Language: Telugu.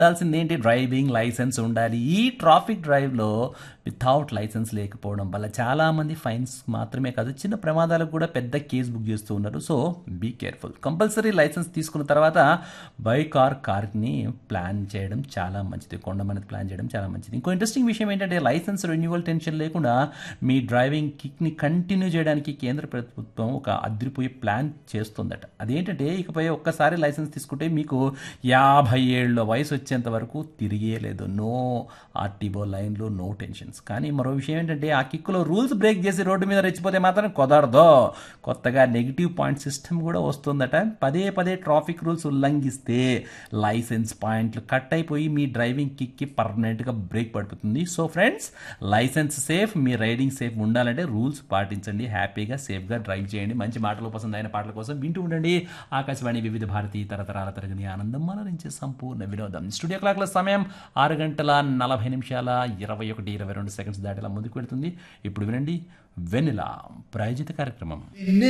ఉండాల్సింది ఏంటి డ్రైవింగ్ లైసెన్స్ ఉండాలి ఈ ట్రాఫిక్ డ్రైవ్లో వితౌట్ లైసెన్స్ లేకపోవడం వల్ల చాలామంది ఫైన్స్ మాత్రమే కాదు చిన్న ప్రమాదాలకు కూడా పెద్ద కేసు బుక్ చేస్తూ ఉన్నారు so be careful compulsory licence తీసుకున్న తర్వాత బైక్ ఆర్ కార్ని ప్లాన్ చేయడం చాలా మంచిది కొండమనేది ప్లాన్ చేయడం చాలా మంచిది ఇంకో ఇంట్రెస్టింగ్ విషయం ఏంటంటే లైసెన్స్ రెన్యువల్ టెన్షన్ లేకుండా మీ డ్రైవింగ్ కిక్ని కంటిన్యూ చేయడానికి కేంద్ర ప్రభుత్వం ఒక అదిరిపోయే ప్లాన్ చేస్తుందట అదేంటంటే ఇకపై ఒక్కసారి లైసెన్స్ తీసుకుంటే మీకు యాభై ఏళ్ళ వయసు వచ్చేంత వరకు తిరిగే లేదు నో ఆర్టీఓ లైన్లు నో టెన్షన్స్ కానీ మరో విషయం ఏంటంటే ఆ కిక్కులో రూల్స్ బ్రేక్ చేసి రోడ్డు మీద రెచ్చిపోతే మాత్రం కుదరదు కొత్తగా నెగిటివ్ పాయింట్ సిస్టమ్ కూడా వస్తుందట పదే పదే ట్రాఫిక్ రూల్స్ ఉల్లంఘిస్తే లైసెన్స్ పాయింట్లు కట్ అయిపోయి మీ డ్రైవింగ్ కిక్కి పర్మనెంట్గా బ్రేక్ పడిపోతుంది సో ఫ్రెండ్స్ లైసెన్స్ సేఫ్ మీ రైడింగ్ సేఫ్ ఉండాలంటే రూల్స్ పాటించండి హ్యాపీగా సేఫ్గా డ్రైవ్ చేయండి మంచి మాటలు పసందైన పాటల కోసం వింటూ ఉండండి ఆకాశవాణి వివిధ భారతి తరతరాల తరగని ఆనందం మనరించే సంపూర్ణ వినోదం స్టూడియో క్లాక్ల సమయం ఆరు గంటల నలభై నిమిషాల ఇరవై ఒకటి ఇరవై రెండు సెకండ్స్ దాటిలా ముందుకు వెళ్తుంది ఇప్పుడు వినండి వెనిలా ప్రాయోజిత కార్యక్రమం నిన్నే